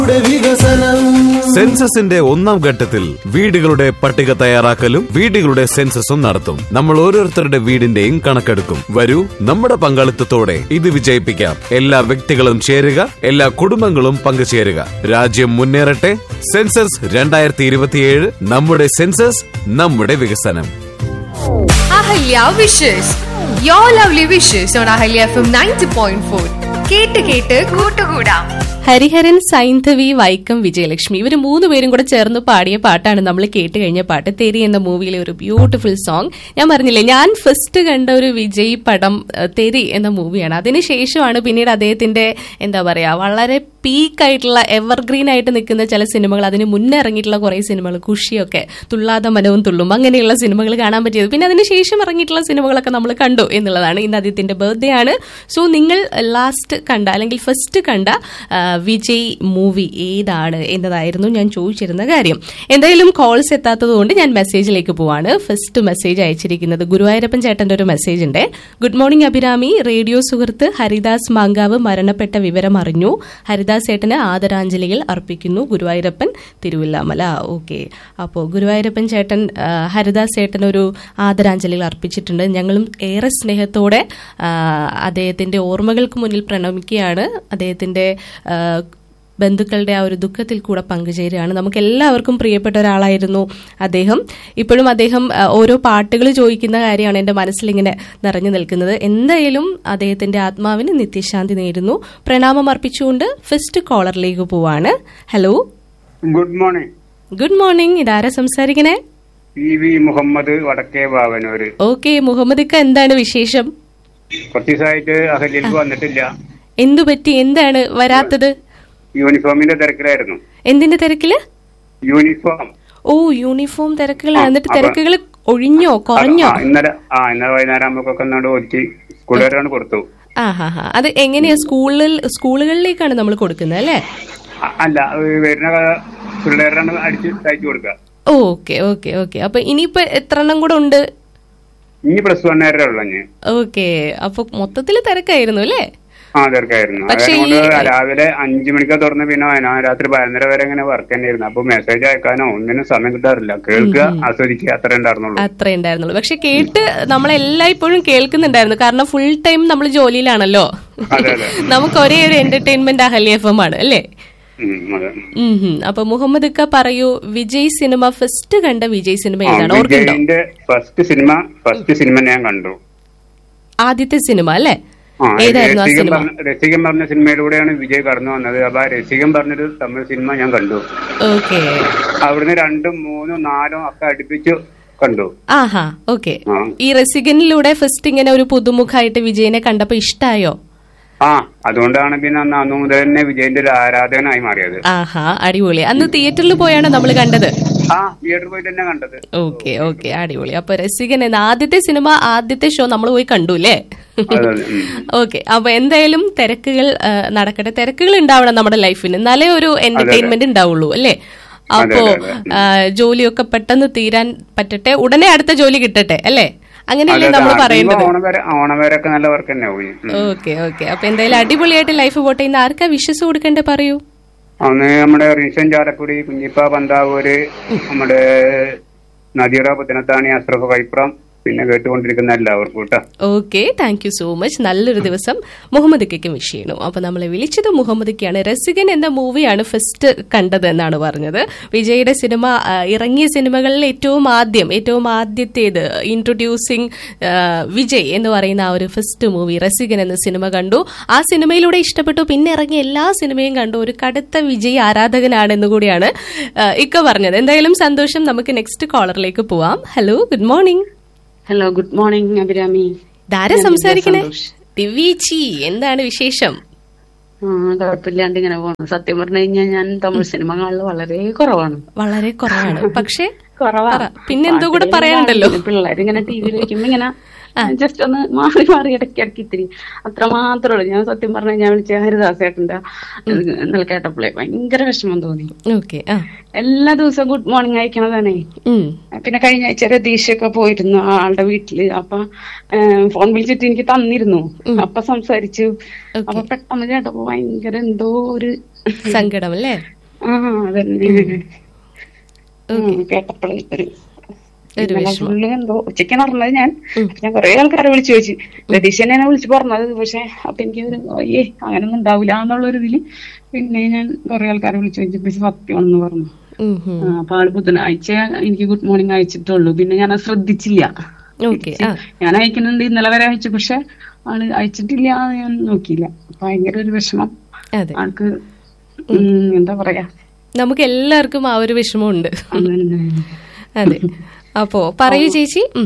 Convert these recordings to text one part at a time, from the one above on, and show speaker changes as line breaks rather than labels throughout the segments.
വികസനം
സെൻസസിന്റെ ഒന്നാം ഘട്ടത്തിൽ വീടുകളുടെ പട്ടിക തയ്യാറാക്കലും വീടുകളുടെ സെൻസസും നടത്തും നമ്മൾ ഓരോരുത്തരുടെ വീടിന്റെയും കണക്കെടുക്കും വരൂ നമ്മുടെ പങ്കാളിത്തത്തോടെ ഇത് വിജയിപ്പിക്കാം എല്ലാ വ്യക്തികളും ചേരുക എല്ലാ കുടുംബങ്ങളും പങ്കുചേരുക രാജ്യം മുന്നേറട്ടെ സെൻസസ് രണ്ടായിരത്തി ഇരുപത്തിയേഴ് നമ്മുടെ സെൻസസ് നമ്മുടെ വികസനം
Ahalya wishes you lovely wishes on Ahalya F M ninety point four കേട്ട് കേട്ട് കൂട്ടുകൂടാം
ഹരിഹരൻ സൈന്ധവി വൈക്കം വിജയലക്ഷ്മി ഇവർ മൂന്ന് പേരും കൂടെ ചേർന്ന് പാടിയ പാട്ടാണ് നമ്മൾ കേട്ട് കഴിഞ്ഞ പാട്ട് തെരി എന്ന മൂവിയിലെ ഒരു ബ്യൂട്ടിഫുൾ സോങ് ഞാൻ പറഞ്ഞില്ലേ ഞാൻ ഫസ്റ്റ് കണ്ട ഒരു വിജയ് പടം ഏഹ്, തെരി എന്ന മൂവിയാണ് അതിനുശേഷമാണ് പിന്നീട് അദ്ദേഹത്തിന്റെ എന്താ പറയാ വളരെ പീക്കായിട്ടുള്ള എവർഗ്രീൻ ആയിട്ട് നിൽക്കുന്ന ചില സിനിമകൾ അതിന് മുന്നേ ഇറങ്ങിയിട്ടുള്ള കുറെ സിനിമകൾ കുഷിയൊക്കെ തുള്ളാതെ മനവും തുള്ളും അങ്ങനെയുള്ള സിനിമകൾ കാണാൻ പറ്റിയത് പിന്നെ അതിനുശേഷം ഇറങ്ങിയിട്ടുള്ള സിനിമകളൊക്കെ നമ്മൾ കണ്ടു എന്നുള്ളതാണ് ഇന്ന് അദ്ദേഹത്തിന്റെ ബർത്ത്ഡേ ആണ് സോ നിങ്ങൾ ലാസ്റ്റ് കണ്ട അല്ലെങ്കിൽ ഫസ്റ്റ് കണ്ട ആ, വിജയ് മൂവി ഏതാണ് എന്നതായിരുന്നു ഞാൻ ചോദിച്ചിരുന്ന കാര്യം എന്തായാലും കോൾസ് എത്താത്തത് കൊണ്ട് ഞാൻ മെസ്സേജിലേക്ക് പോവാണ് ഫസ്റ്റ് മെസ്സേജ് അയച്ചിരിക്കുന്നത് ഗുരുവായൂരപ്പൻ ചേട്ടന്റെ ഒരു മെസ്സേജ് ഉണ്ട് ഗുഡ് മോർണിംഗ് അഭിരാമി റേഡിയോ സുഹൃത്ത് ഹരിദാസ് മാങ്കാവ് മരണപ്പെട്ട വിവരം അറിഞ്ഞു ഹരിദാസ് ചേട്ടന് ആദരാഞ്ജലികൾ അർപ്പിക്കുന്നു ഗുരുവായൂരപ്പൻ തിരുവില്ലാമല ഓക്കെ അപ്പോൾ ഗുരുവായൂരപ്പൻ ചേട്ടൻ ആ, ഹരിദാസ് ചേട്ടൻ ഒരു ആദരാഞ്ജലികൾ അർപ്പിച്ചിട്ടുണ്ട് ഞങ്ങളും ഏറെ സ്നേഹത്തോടെ ആ, അദ്ദേഹത്തിന്റെ ഓർമ്മകൾക്ക് മുന്നിൽ പ്രണമിക്കുകയാണ് അദ്ദേഹത്തിന്റെ ആ, ബന്ധുക്കളുടെ ആ ഒരു ദുഃഖത്തിൽ കൂടെ പങ്കുചേരുകയാണ് നമുക്ക് എല്ലാവർക്കും പ്രിയപ്പെട്ട ഒരാളായിരുന്നു അദ്ദേഹം ഇപ്പോഴും അദ്ദേഹം ആ, ഓരോ പാട്ടുകൾ ചോദിക്കുന്ന കാര്യമാണ് എൻ്റെ മനസ്സിലിങ്ങനെ നിറഞ്ഞു നിൽക്കുന്നത് എന്തായാലും അദ്ദേഹത്തിന്റെ ആത്മാവിന് നിത്യശാന്തി നേരുന്നു പ്രണാമം അർപ്പിച്ചുകൊണ്ട് ഫസ്റ്റ് കോളറിലേക്ക് പോവാണ് hello
good morning
good morning ഇതാരാ സംസാരിക്കണേ
പി വി മുഹമ്മദ് വടക്കേ ബാവനൂര്
ഓക്കെ മുഹമ്മദ് ഇക്ക എന്താണ് വിശേഷം
കുറച്ച് ദിവസമായിട്ട് അഹല്യക്ക് വന്നിട്ടില്ല
എന്തു പറ്റി എന്താണ് വരാത്തത്
യൂണിഫോമിന്റെ തിരക്കിലായിരുന്നു
എന്തിന്റെ തിരക്കില്
യൂണിഫോം
ഓ യൂണിഫോം തിരക്കുകളാണ്
ആ,
എന്നിട്ട്
അപ്പൊ-
തിരക്കുകൾ ഒഴിഞ്ഞോ കുറഞ്ഞോ
ആ, ഇന്നലെ ആ ഇന്നലെ വൈകുന്നേരം ആകുമ്പോഴൊക്കെ ഒന്നാണ്ട് ഒറ്റി സ്കൂളുകാരാണ് കൊടുത്തു
ആ ഹാ ഹാ അത് എങ്ങനെയാ സ്കൂളിൽ സ്കൂളുകളിലേക്കാണ് നമ്മൾ കൊടുക്കുന്നത് അല്ലേ
അ- അല്ല ഏ, വരുന്ന പിള്ളേരാണ് അടിച്ച് തയ്ച്ചു കൊടുക്കുക
ഓക്കെ ഓക്കെ ഓക്കെ അപ്പൊ ഇനിയിപ്പോ എത്ര എണ്ണം കൂടെ ഉണ്ട്
ഇനി പ്ലസ് വൺ വരെ ഉള്ളു ഞാൻ
ഓക്കെ അപ്പൊ മൊത്തത്തിൽ തിരക്കായിരുന്നു അല്ലേ
ആ തിരക്കായിരുന്നു
പക്ഷേ
അതുകൊണ്ട്
ഈ-
രാവിലെ അഞ്ചു മണിക്കാ തുറന്ന് പിന്നെ വൈകുന്നേരം രാത്രി പതിനൊന്നര വരെ ഇങ്ങനെ വർക്ക് തന്നെയായിരുന്നു അപ്പൊ മെസ്സേജ് അയക്കാനോ ഒന്നിനും സമയം കിട്ടാറില്ല കേൾക്കുക ആസ്വദിക്കുക അത്ര ഉണ്ടായിരുന്നുള്ളൂ
അത്രേ ഉണ്ടായിരുന്നുള്ളൂ പക്ഷെ കേട്ട് നമ്മളെല്ലായ്പ്പോഴും കേൾക്കുന്നുണ്ടായിരുന്നു കാരണം ഫുൾ ടൈം നമ്മൾ ജോലിയിലാണല്ലോ
അതെ അതെ
നമുക്ക് ഒരേ ഒരു എന്റർടൈൻമെന്റ് അഹല്യ എഫ് എം ആണ് അല്ലേ
ഉം, അതെ
ഉം ഹും. അപ്പൊ മുഹമ്മദ് ഇക്ക പറയൂ വിജയ് സിനിമ ഫസ്റ്റ് കണ്ട വിജയ് സിനിമ
ആ,
ഏതാണ് ഓർക്കുന്നുണ്ടോ
വിജയിന്റെ ഫസ്റ്റ് സിനിമ ഫസ്റ്റ് സിനിമ ഞാൻ കണ്ടു
ആദ്യത്തെ സിനിമ അല്ലേ
ആ,
ഏതായിരുന്നു ആ
രസികൻ
സിനിമ
പറഞ്ഞ- രസികൻ പറഞ്ഞ സിനിമയിലൂടെയാണ് വിജയ് കടന്നു വന്നത് അപ്പൊ ആ രസികൻ പറഞ്ഞൊരു തമിഴ് സിനിമ ഞാൻ കണ്ടു
ഓക്കെ
അവിടുന്ന് രണ്ടും മൂന്നും നാലും ഒക്കെ അടുപ്പിച്ചു കണ്ടു
ആഹാ ഓക്കെ
ആ.
ഈ റെസിഗനിലൂടെ ഫസ്റ്റ് ഇങ്ങനെ ഒരു പുതുമുഖമായിട്ട് വിജയനെ കണ്ടപ്പോ ഇഷ്ടായോ
ആ അതുകൊണ്ടാണ് പിന്നെ അന്ന് അന്നു മുതൽ തന്നെ വിജയന്റെ ഒരു ആരാധകനായി മാറിയത്
ആഹാ അടിപൊളി അന്ന് തിയേറ്ററിൽ പോയാണ് നമ്മൾ കണ്ടത്
ആ തിയേറ്ററിൽ പോയിട്ട് തന്നെ കണ്ടത്
ഓക്കെ ഓക്കെ അടിപൊളി അപ്പൊ രസികൻ എന്ന ആദ്യത്തെ സിനിമ ആദ്യത്തെ ഷോ നമ്മൾ പോയി കണ്ടു അല്ലേ
അതെ അതെ ഉം.
ഓക്കെ അപ്പൊ എന്തായാലും തിരക്കുകൾ ആ, നടക്കട്ടെ തിരക്കുകൾ ഉണ്ടാവണം നമ്മുടെ ലൈഫിന് എന്നാലേ ഒരു എന്റർടൈൻമെന്റ് ഉണ്ടാവുള്ളൂ അല്ലേ അപ്പോ
അതെ, അതെ.
ആ, ജോലിയൊക്കെ പെട്ടെന്ന് തീരാൻ പറ്റട്ടെ ഉടനെ അടുത്ത ജോലി കിട്ടട്ടെ അല്ലേ
അതെ
അങ്ങനെയല്ലേ
അതെ
നമ്മൾ
അതിപ്പോ
പറയേണ്ടത്
ഓണം വരെ ഓണം വരെ ഒക്കെ നല്ല വർക്ക് തന്നെ പോയി ഉം.
ഓക്കെ ഓക്കെ അപ്പൊ എന്തായാലും അടിപൊളിയായിട്ട് ലൈഫ് പോട്ടെ ഇന്ന് ആർക്കാ വിശ്വസ് കൊടുക്കണ്ടേ പറയൂ
അന്ന് നമ്മുടെ റീസൻ ചാലക്കുടി കുഞ്ഞിപ്പ പന്താവൂര് നമ്മുടെ നദീറ പുത്തനത്താണി അഷ്റഫ് കൈപ്രം പിന്നെ കേട്ടുകൊണ്ടിരിക്കുന്ന എല്ലാവർക്കും കേട്ടോ
okay thank you so much നല്ലൊരു ദിവസം മുഹമ്മദ് ഇക്കയ്ക്കും വിഷ് ചെയ്യണു അപ്പൊ നമ്മളെ വിളിച്ചത് മുഹമ്മദ് ഇക്കയാണ് രസികൻ എന്ന മൂവിയാണ് ഫസ്റ്റ് കണ്ടത് എന്നാണ് പറഞ്ഞത് വിജയുടെ സിനിമ ആ, ഇറങ്ങിയ സിനിമകളിൽ ഏറ്റവും ആദ്യം ഏറ്റവും ആദ്യത്തേത് ഇൻട്രൊഡ്യൂസിങ് വിജയ് എന്ന് പറയുന്ന ആ ഒരു ഫസ്റ്റ് മൂവി രസികൻ എന്ന സിനിമ കണ്ടു ആ സിനിമയിലൂടെ ഇഷ്ടപ്പെട്ടു പിന്നെ ഇറങ്ങിയ എല്ലാ സിനിമയും കണ്ടു ഒരു കടുത്ത വിജയ് ആരാധകനാണെന്ന് കൂടിയാണ് ആ, ഇക്ക പറഞ്ഞത് എന്തായാലും സന്തോഷം നമുക്ക് നെക്സ്റ്റ് കോളറിലേക്ക് പോവാം hello good morning
hello good morning Abhirami
ധാര സംസാരിക്കണേ ദിവീച്ചി എന്താണ് വിശേഷം
ആ കുഴപ്പമില്ലാണ്ട് ഇങ്ങനെ പോകണം സത്യം പറഞ്ഞു കഴിഞ്ഞാൽ ഞാൻ തമിഴ് സിനിമ കാണൽ വളരെ കുറവാണ്
വളരെ കുറവാണ് പക്ഷെ
കുറവാ
പറ. പിന്നെ എന്തോ കൂടെ പറയാനുണ്ടല്ലോ.
പിള്ളേർ ഇങ്ങനെ ടി വിയിൽ വെക്കുമ്പോ ഇങ്ങനെ ജസ്റ്റ് ഒന്ന് മാറി മാറി ഇടയ്ക്ക് ഇടയ്ക്ക് ഇത്തിരി അത്ര മാത്രമേ ഉള്ളൂ ഞാൻ സത്യം പറഞ്ഞു ഞാൻ വിളിച്ച ഹരിദാസേട്ടന്റെ ഇന്നലെ കേട്ടപ്പോഴേ ഭയങ്കര വിഷമം തോന്നി
ഓക്കെ ആ
എല്ലാ ദിവസവും ഗുഡ് മോർണിംഗ് അയക്കണതാണേ
ഉം.
പിന്നെ കഴിഞ്ഞ ആഴ്ച രതീഷൊക്കെ പോയിരുന്നു ആളുടെ വീട്ടില് അപ്പൊ ഫോൺ വിളിച്ചിട്ട് എനിക്ക് തന്നിരുന്നു അപ്പൊ സംസാരിച്ചു അപ്പൊ പെട്ടെന്ന് കേട്ടപ്പോ ഭയങ്കര എന്തോ ഒരു
സങ്കടം അല്ലേ
ആ അതന്നെ ഉം, കേട്ടപ്പോഴേ ഒരു
ഒരു
ഇന്നലെ
വിഷമം.
ഫുള്ള് എന്തോ ഉച്ചയ്ക്കാണ് പറഞ്ഞത് ഞാൻ അപ്പൊ ഞാൻ കുറെ ആൾക്കാരെ വിളിച്ചു ചോദിച്ചു രതീഷ് തന്നെയാണ് വിളിച്ചു പറഞ്ഞത് പക്ഷെ അപ്പൊ എനിക്ക് ഒരു അയ്യേ അങ്ങനൊന്നും ഉണ്ടാവില്ല എന്നുള്ളൊരു ഇതില് പിന്നെ ഞാൻ കുറെ ആൾക്കാരെ വിളിച്ചു ചോദിച്ചപ്പോ സത്യമാണെന്ന് പറഞ്ഞു
ഉം, ഉം.
ആ, അപ്പൊ ആള് ബുധനാഴ്ച എനിക്ക് ഗുഡ് മോർണിംഗ് അയച്ചിട്ടുള്ളൂ പിന്നെ ഞാൻ അത് ശ്രദ്ധിച്ചില്ല
ഓക്കെ ആ
ഞാൻ അയക്കുന്നുണ്ട് ഇന്നലെ വരെ അയച്ചു പക്ഷെ ആള് അയച്ചിട്ടില്ല എന്ന് ഞാൻ നോക്കിയില്ല ഭയങ്കര ഒരു വിഷമം
അതെ
ആൾക്ക് ഉം, എന്താ പറയാ
നമുക്ക് എല്ലാവർക്കും ആ ഒരു വിഷമമുണ്ട്
അങ്ങനെ
അതെ അപ്പോ പറയൂ ചേച്ചി ഉം.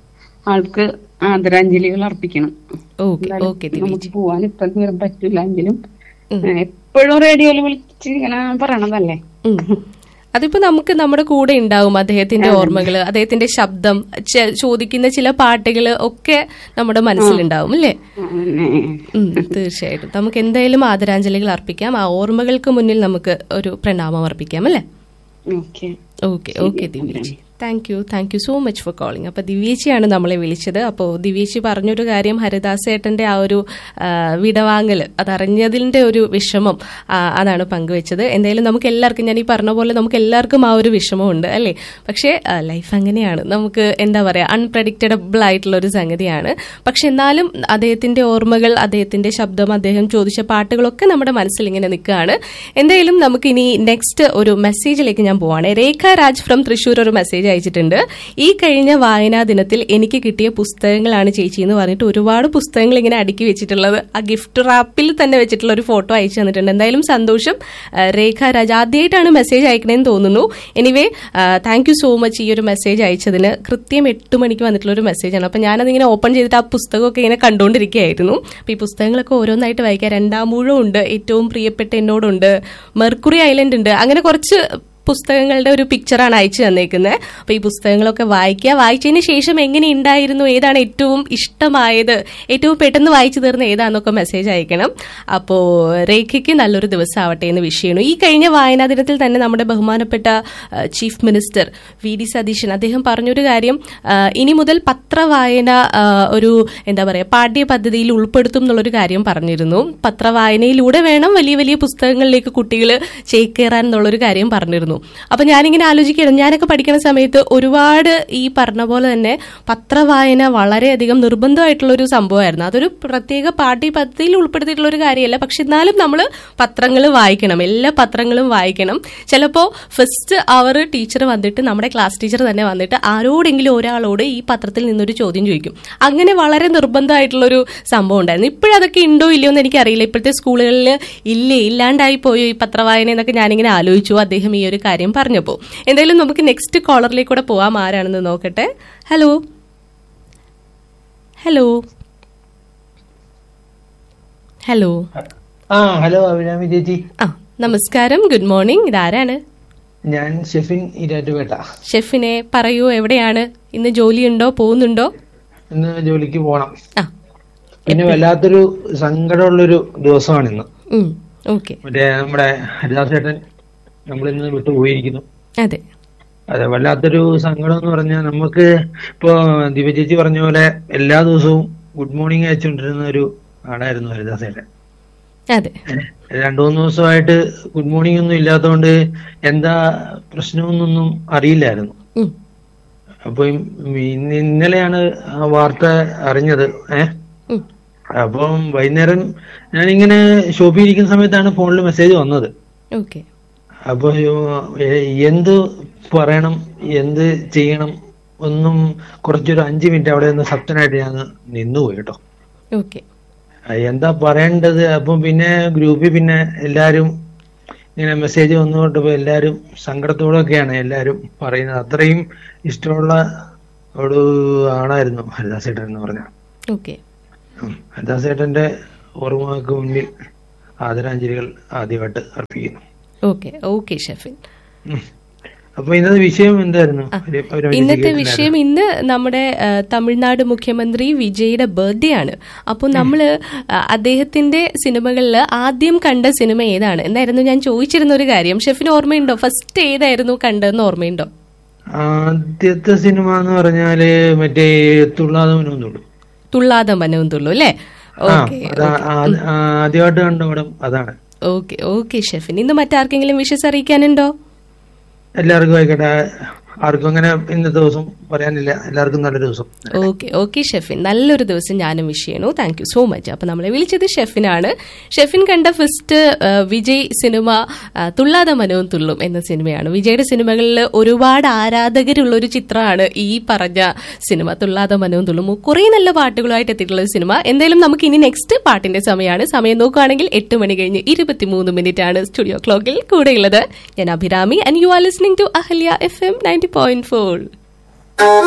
ആൾക്ക് ആദരാഞ്ജലികൾ അർപ്പിക്കണം
ഓക്കെ
എന്തായാലും
ഓക്കെ
നമുക്ക്
ദിവ്യജി
പോവാൻ ഇപ്പൊ ദൂരം പറ്റില്ല എങ്കിലും എപ്പോഴും റേഡിയോയിൽ വിളിച്ച് ഇങ്ങനെ പറയണതല്ലേ
ഉം. അതിപ്പോ നമുക്ക് നമ്മുടെ കൂടെ ഉണ്ടാവും അദ്ദേഹത്തിന്റെ ഓർമ്മകള് അദ്ദേഹത്തിന്റെ ശബ്ദം ചെ- ചോദിക്കുന്ന ചില പാട്ടുകൾ ഒക്കെ നമ്മുടെ മനസ്സിലുണ്ടാവും അല്ലേ
അങ്ങനെ
ഉം, തീർച്ചയായിട്ടും നമുക്ക് എന്തായാലും ആദരാഞ്ജലികൾ അർപ്പിക്കാം ആ ഓർമ്മകൾക്ക് മുന്നിൽ നമുക്ക് ഒരു പ്രണാമം അർപ്പിക്കാം അല്ലേ
ഓക്കെ
ഓക്കെ ഓക്കെ ദിവ്യേച്ചി thank you thank you so much for calling അപ്പൊ ദിവ്യേച്ചിയാണ് നമ്മളെ വിളിച്ചത് അപ്പോൾ ദിവ്യേച്ചി പറഞ്ഞൊരു കാര്യം ഹരിദാസേട്ടന്റെ ആ ഒരു ആ, വിടവാങ്ങല് അതറിഞ്ഞതിന്റെ ഒരു വിഷമം ആ, അതാണ് പങ്കുവെച്ചത് എന്തായാലും നമുക്ക് എല്ലാവർക്കും ഞാൻ ഈ പറഞ്ഞ പോലെ നമുക്ക് എല്ലാവർക്കും ആ ഒരു വിഷമമുണ്ട് അല്ലേ പക്ഷേ ലൈഫ് അങ്ങനെയാണ് നമുക്ക് എന്താ പറയാ അൺപ്രഡിക്റ്റബിൾ ആയിട്ടുള്ള ഒരു സംഗതിയാണ് പക്ഷെ എന്നാലും അദ്ദേഹത്തിന്റെ ഓർമ്മകൾ അദ്ദേഹത്തിന്റെ ശബ്ദം അദ്ദേഹം ചോദിച്ച പാട്ടുകളൊക്കെ നമ്മുടെ മനസ്സിൽ ഇങ്ങനെ നിൽക്കുകയാണ് എന്തായാലും നമുക്ക് ഇനി നെക്സ്റ്റ് ഒരു മെസ്സേജിലേക്ക് ഞാൻ പോവാണ് രേഖ രാജ് ഫ്രം തൃശ്ശൂർ ഒരു മെസ്സേജ് അയച്ചിട്ടുണ്ട് ഈ കഴിഞ്ഞ വായനാ ദിനത്തിൽ എനിക്ക് കിട്ടിയ പുസ്തകങ്ങളാണ് ചേച്ചി എന്ന് പറഞ്ഞിട്ട് ഒരുപാട് പുസ്തകങ്ങൾ ഇങ്ങനെ അടുക്കി വെച്ചിട്ടുള്ളത് ആ ഗിഫ്റ്റ് റാപ്പിൽ തന്നെ വെച്ചിട്ടുള്ള ഒരു ഫോട്ടോ അയച്ചു തന്നിട്ടുണ്ട് എന്തായാലും സന്തോഷം ആ, രേഖ രാജ് ആദ്യമായിട്ടാണ് മെസ്സേജ് അയക്കണേന്ന് തോന്നുന്നു anyway thank you so much ഈ ഒരു മെസ്സേജ് അയച്ചതിന് കൃത്യം എട്ട് മണിക്ക് വന്നിട്ടുള്ള ഒരു മെസ്സേജാണ് അപ്പൊ ഞാനതിങ്ങനെ ഓപ്പൺ ചെയ്തിട്ട് ആ പുസ്തകമൊക്കെ ഇങ്ങനെ കണ്ടുകൊണ്ടിരിക്കുകയായിരുന്നു അപ്പൊ ഈ പുസ്തകങ്ങളൊക്കെ ഓരോന്നായിട്ട് വായിക്കാം രണ്ടാമൂഴം ഉണ്ട് ഏറ്റവും പ്രിയപ്പെട്ട എന്നോടുണ്ട് മെർക്കുറി ഐലൻഡ് ഉണ്ട് അങ്ങനെ കുറച്ച് പുസ്തകങ്ങളുടെ ഒരു പിക്ചറാണ് അയച്ചു തന്നേക്കുന്നത് അപ്പൊ ഈ പുസ്തകങ്ങളൊക്കെ വായിക്കുക വായിച്ചതിന് ശേഷം എങ്ങനെ ഉണ്ടായിരുന്നു ഏതാണ് ഏറ്റവും ഇഷ്ടമായത് ഏറ്റവും പെട്ടെന്ന് വായിച്ചു തീർന്ന ഏതാന്നൊക്കെ മെസ്സേജ് അയക്കണം അപ്പോ രേഖയ്ക്ക് നല്ലൊരു ദിവസം ആവട്ടെ എന്ന് വിഷയമാണ് ഈ കഴിഞ്ഞ വായനാ ദിനത്തിൽ തന്നെ നമ്മുടെ ബഹുമാനപ്പെട്ട ആ, chief minister V D Satheesan അദ്ദേഹം പറഞ്ഞൊരു കാര്യം ആ, ഇനി മുതൽ പത്രവായന ആ, ഒരു എന്താ പറയാ പാഠ്യ പദ്ധതിയിൽ ഉൾപ്പെടുത്തും എന്നുള്ളൊരു കാര്യം പറഞ്ഞിരുന്നു പത്രവായനയിലൂടെ വേണം വലിയ വലിയ പുസ്തകങ്ങളിലേക്ക് കുട്ടികൾ ചേക്കേറാൻ എന്നുള്ളൊരു കാര്യം പറഞ്ഞിരുന്നു അപ്പൊ ഞാനിങ്ങനെ ആലോചിക്കുകയാണ് ഞാനൊക്കെ പഠിക്കുന്ന സമയത്ത് ഒരുപാട് ഈ പറഞ്ഞ പോലെ തന്നെ പത്രവായന വളരെയധികം നിർബന്ധമായിട്ടുള്ള ഒരു സംഭവമായിരുന്നു അതൊരു പ്രത്യേക പാഠ്യ പദ്ധതിയിൽ ഉൾപ്പെടുത്തിയിട്ടുള്ള ഒരു കാര്യമല്ല പക്ഷെ എന്നാലും നമ്മൾ പത്രങ്ങൾ വായിക്കണം എല്ലാ പത്രങ്ങളും വായിക്കണം ചിലപ്പോൾ ഫസ്റ്റ് അവർ ടീച്ചർ വന്നിട്ട് നമ്മുടെ ക്ലാസ് ടീച്ചർ തന്നെ വന്നിട്ട് ആരോടെങ്കിലും ഒരാളോട് ഈ പത്രത്തിൽ നിന്നൊരു ചോദ്യം ചോദിക്കും അങ്ങനെ വളരെ നിർബന്ധമായിട്ടുള്ളൊരു സംഭവം ഉണ്ടായിരുന്നു ഇപ്പോഴതൊക്കെ ഉണ്ടോ ഇല്ലയോ എന്ന് എനിക്കറിയില്ല ഇപ്പോഴത്തെ സ്കൂളുകളിൽ ഇല്ലേ ഇല്ലാണ്ടായി പോയോ ഈ പത്രവായന എന്നൊക്കെ ഞാനിങ്ങനെ ആലോചിച്ചു അദ്ദേഹം ഈ ഒരു കാര്യം പറഞ്ഞപ്പോൾ എന്തായാലും നമുക്ക് നെക്സ്റ്റ് കോളറിലേക്ക് കൂടെ പോവാം ആരാണെന്ന് നോക്കട്ടെ ഹലോ ഹലോ ഹലോ
ആ ഹലോ അഭിരാമി ചേച്ചി
ആ നമസ്കാരം ഗുഡ് മോർണിംഗ് ഇതാരാണ്
ഞാൻ ഷെഫിൻ ഇരാറ്റുപേട്ട
ഷെഫിനെ പറയൂ എവിടെയാണ് ഇന്ന് ജോലിയുണ്ടോ പോകുന്നുണ്ടോ
ഇന്ന് ജോലിക്ക് പോണം
ആ
പിന്നെ വല്ലാത്തൊരു സങ്കടമുള്ളൊരു ദിവസമാണ് ഇന്ന്
ഓക്കെ
മറ്റേ നമ്മുടെ ഹരിദാസ് ചേട്ടൻ നമ്മളിന്ന് വിട്ടുപോയിരിക്കുന്നു
അതെ
അതെ വല്ലാത്തൊരു സങ്കടം എന്ന് പറഞ്ഞാൽ നമുക്ക് ഇപ്പോ ദിവ്യ ചേച്ചി പറഞ്ഞ പോലെ എല്ലാ ദിവസവും ഗുഡ് മോർണിംഗ് അയച്ചുകൊണ്ടിരുന്ന ഒരു ആളായിരുന്നു ഹരിദാസ് ചേട്ടൻ
അതെ
രണ്ടു മൂന്ന് ദിവസമായിട്ട് ഗുഡ് മോർണിംഗ് ഒന്നും ഇല്ലാത്തതുകൊണ്ട് എന്താ പ്രശ്നമൊന്നും അറിയില്ലായിരുന്നു
ഉം.
അപ്പൊ ഇന്ന് ഇന്നലെയാണ് ആ വാർത്ത അറിഞ്ഞത് ഏഹ്
ഉം.
അപ്പം വൈകുന്നേരം ഞാനിങ്ങനെ ഷോപ്പിൽ ഇരിക്കുന്ന സമയത്താണ് ഫോണിൽ മെസ്സേജ് വന്നത്
ഓക്കെ
അപ്പൊ ഏ- എന്ത് പറയണം എന്ത് ചെയ്യണം ഒന്നും കുറച്ചൊരു അഞ്ചു മിനിറ്റ് അവിടെ നിന്ന് സപ്തനായിട്ട് ഞാൻ നിന്നുപോയി കേട്ടോ
ഓക്കെ
ആ, എന്താ പറയേണ്ടത് അപ്പം പിന്നെ ഗ്രൂപ്പിൽ പിന്നെ എല്ലാരും ഇങ്ങനെ മെസ്സേജ് വന്നുകൊണ്ടപ്പോ എല്ലാരും സങ്കടത്തോടൊക്കെയാണ് എല്ലാരും പറയുന്നത് അത്രയും ഇഷ്ടമുള്ള ഒരു ആളായിരുന്നു ഹരിദാസേട്ടൻ എന്ന് പറഞ്ഞ
ഓക്കെ
ഹരിദാസേട്ടന്റെ ഓർമ്മകൾക്ക് മുന്നിൽ ആദരാഞ്ജലികൾ ആദ്യമായിട്ട് അർപ്പിക്കുന്നു
ഓക്കെ ഓക്കെ ഷെഫിൻ
ഉം. അപ്പൊ ഇന്നത്തെ വിഷയം എന്തായിരുന്നു ഒരു- ഒരു
ഇന്നത്തെ
കേട്ടില്ലായിരുന്നു.
വിഷയം ഇന്ന് നമ്മുടെ ആ, തമിഴ്നാട് മുഖ്യമന്ത്രി വിജയുടെ ബർത്ത്ഡേ ആണ് അപ്പോൾ നമ്മൾ അദ്ദേഹത്തിന്റെ സിനിമകളിൽ ആദ്യം കണ്ട സിനിമ ഏതാണ് എന്നായിരുന്നു ഞാൻ ചോദിച്ചിരുന്ന ഒരു കാര്യം ഷെഫിന് ഓർമ്മയുണ്ടോ ഫസ്റ്റ് ഏതായിരുന്നു കണ്ടതെന്ന് ഓർമ്മയുണ്ടോ
ആദ്യത്തെ സിനിമ എന്ന് പറഞ്ഞാല് മറ്റേ തുള്ളാതെ മനോന്നുള്ളൂ
തുള്ളാതെ മനവും തുള്ളു അല്ലേ
ആ
ഓക്കെ
അതാ ആ- ആ- ആദ്യമായിട്ട് കണ്ട പടം അതാണ്
ഓക്കെ ഓക്കെ ഷെഫിൻ ഇന്ന് മറ്റാർക്കെങ്കിലും വിഷസ് അറിയിക്കാനുണ്ടോ
എല്ലാവർക്കും ആയിക്കോട്ടെ ആർക്കും അങ്ങനെ ഇന്നത്തെ ദിവസം പറയാനില്ല എല്ലാവർക്കും നല്ല ദിവസം
ഓക്കെ ഓക്കെ ഷെഫിൻ നല്ലൊരു ദിവസം ഞാനും വിഷ് ചെയ്യണു താങ്ക് യു സോ മച്ച് അപ്പൊ നമ്മളെ വിളിച്ചത് ഷെഫിനാണ് ഷെഫിൻ കണ്ട ഫസ്റ്റ് വിജയ് സിനിമ ആ, തുള്ളാതെ മനവും തുള്ളും എന്ന സിനിമയാണ് വിജയുടെ സിനിമകളിൽ ഒരുപാട് ആരാധകരുള്ള ഒരു ചിത്രമാണ് ഈ പറഞ്ഞ സിനിമ തുള്ളാതെ മനവും തുള്ളും കുറെ നല്ല പാട്ടുകളായിട്ട് എത്തിയിട്ടുള്ള ഒരു സിനിമ എന്തായാലും നമുക്ക് ഇനി നെക്സ്റ്റ് പാട്ടിന്റെ സമയമാണ് സമയം നോക്കുകയാണെങ്കിൽ എട്ട് മണി കഴിഞ്ഞ് ഇരുപത്തിമൂന്ന് മിനിറ്റ് ആണ് സ്റ്റുഡിയോ ക്ലോക്കിൽ കൂടെയുള്ളത് ഞാൻ Abhirami and you are listening to Ahalya F M ninety point four